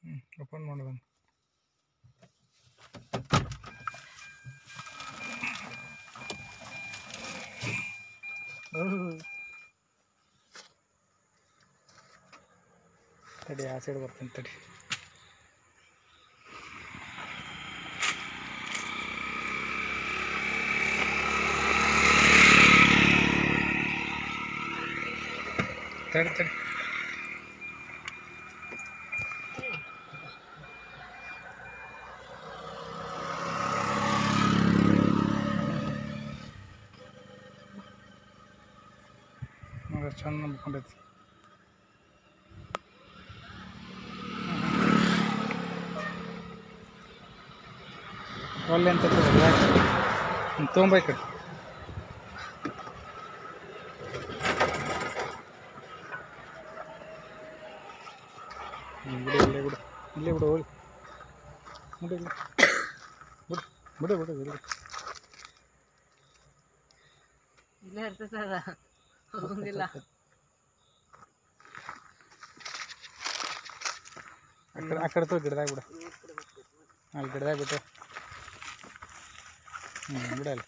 ಹ್ಞೂ ಓಪನ್ ಮಾಡೋದನ್ನು ತಡಿ ಆ ಸೈಡ್ ಬರ್ತೀನಿ ತಡಿ ತಡಿ ತಡಿ ನೋಡಿ ಚಂದ ನಂಬ್ಕೊಂಡೈತಿ ಒಳ್ಳೆ ಅಂತ ತೊಗೊಂಬ ಈ ಕಡೆ ಹ್ಮ್, ಬಿಡು ಇಲ್ಲೇ ಬಿಡು ಇಲ್ಲೇ ಬಿಡು ಹೋಗಿ ಬಿಡು ಇಲ್ಲಿ ಬಿಡು ಬಿಡು ಬಿಡು ಬಿಡು ಇಲ್ಲೇ ಇರ್ತದ ಹೋಗಂಗಿಲ್ಲ ಆ ಕಡೆ ಆ ಕಡೆ ತೋ ಗಿಡದಾಗ ಬಿಡು ಅಲ್ಲಿ ಗಿಡದಾಗ ಬಿಟ್ಟು ಹ್ಞೂ ಬಿಡಲ್ಲ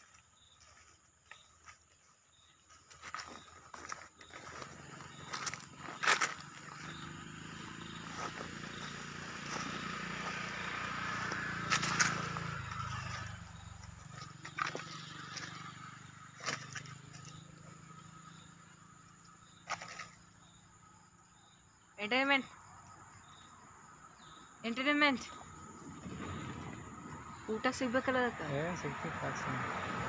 ಎಂಟರ್ಟೈನ್ಮೆಂಟ್ ಎಂಟರ್ಟೈನ್ಮೆಂಟ್ ಊಟ ಸಿಗ್ಬೇಕಲ್ಲ ಅದಕ್ಕೆ ಏ ಸಿಗ್ತೈತೆ